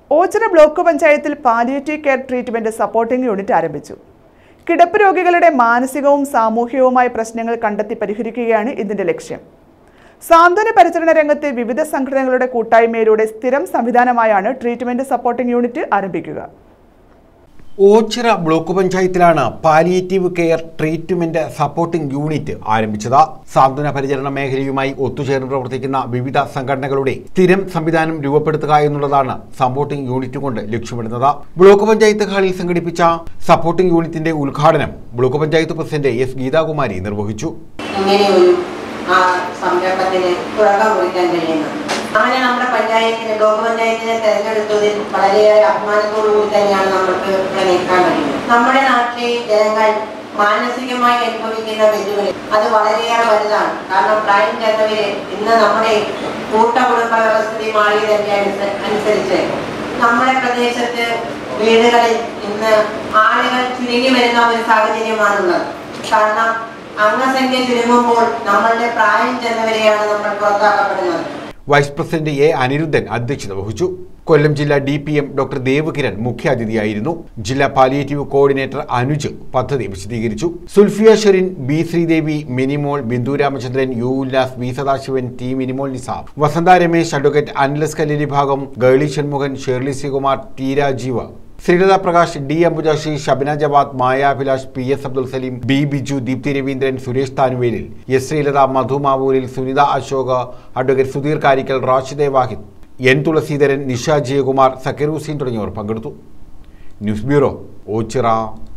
Ochira block പഞ്ചായത്തിൽ palliative care treatment supporting unit ആരംഭിച്ചു കിടപ്പ് രോഗികളുടെ മാനസികവും സാമൂഹികവുമായ പ്രശ്നങ്ങൾ കണ്ടെത്തി പരിഹരിക്കുകയാണ് ഇതിന്റെ ലക്ഷ്യം സാന്ത്വന പരിചരണ രംഗത്തെ വിവിധ സംഘടനകളുടെ കൂട്ടായ്മയിലൂടെ സ്ഥിരം സംവിധാനമായാണ് ട്രീറ്റ്മെന്റ് സപ്പോർട്ടിംഗ് യൂണിറ്റ് ആരംഭിക്കുക ഓച്ചിറ ബ്ലോക്ക് പഞ്ചായത്തിലാണ് palliative care treatment supporting unit ആരംഭിച്ചത് സാന്ത്വന പരിചരണ മേഖലയുമായി ഒത്തുചേർന്ന് പ്രവർത്തിക്കുന്ന വിവിധ സംഘടനകളുടെ സ്ഥിരം സംവിധാനം രൂപപ്പെടുത്തുക എന്നുള്ളതാണ് സപ്പോർട്ടിംഗ് യൂണിറ്റ് കൊണ്ട് ലക്ഷ്യമിടുന്നത് ബ്ലോക്ക് പഞ്ചായത്ത് ഹാളിൽ സംഘടിപ്പിച്ച സപ്പോർട്ടിംഗ് യൂണിറ്റിന്റെ ഉദ്ഘാടനം block panchayat president S Geethakumari നിർവഹിച്ചു ഇങ്ങനെ ഒരു ആ സംരംഭത്തിന് തുടക്കം കുറിക്കാൻ കഴിയുന്നത് അങ്ങനെ നമ്മുടെ പഞ്ചായത്തിന് ബ്ലോക്ക് പഞ്ചായത്തിനെ തെരഞ്ഞെടുത്തതിൽ വളരെയേറെ അഭിമാനത്തോടു കൂടി തന്നെയാണ് നമ്മൾക്ക് ഇവിടെ നിൽക്കാൻ കഴിയുന്നത് നമ്മുടെ നാട്ടിലെ ജനങ്ങൾ മാനസികമായി അനുഭവിക്കുന്ന വെല്ലുവിളി അത് വളരെയേറെ വലുതാണ് കാരണം പ്രായം ചെന്നവര് ഇന്ന് നമ്മുടെ കൂട്ടകുടുംബ വ്യവസ്ഥിതി മാറിയതിന്റെ അനുസ- അനുസരിച്ച് നമ്മുടെ പ്രദേശത്ത് വീടുകളിൽ ഇന്ന് ആളുകൾ ചുരുങ്ങി വരുന്ന ഒരു സാഹചര്യമാണുള്ളത് കാരണം അംഗസംഖ്യ ചുരുങ്ങുമ്പോൾ നമ്മളുടെ പ്രായം ചെന്നവരെയാണ് നമ്മൾ പുറത്താക്കപ്പെടുന്നത് വൈസ് പ്രസിഡന്റ് എ അനിരുദ്ധൻ അധ്യക്ഷത വഹിച്ചു കൊല്ലം ജില്ലാ D P M doctor Devakiran മുഖ്യാതിഥിയായിരുന്നു ജില്ലാ പാലിയേറ്റീവ് കോർഡിനേറ്റർ അനുജ് പദ്ധതി വിശദീകരിച്ചു Sulfiya Sherin B Sreedevi Minimol Bindu Ramachandran U Ullas V Sadasivan T Minimol Nisam Vasantha Ramesh advocate Anilas Kalleri ഭാഗം Geli Shanmughan Shirley Sreekumar T Rajeev Sreelatha Prakash D Ambujakshi Shabina Javad Mayabhilash P S Abdul Saleem B Biju Deepthi Raveendran Suresh Thanuvelil S Sreelatha മധു മാവൂരിൽ സുനിത അശോക് അഡ്വക്കേറ്റ് സുധീർ കാരിക്കൽ റാഷിദെ വാഹിദ് എൻ തുളസീധരൻ നിഷ ജയകുമാർ സക്കീർ ഹുസൈൻ തുടങ്ങിയവർ പങ്കെടുത്തു ന്യൂസ് ബ്യൂറോ ഓച്ചിറ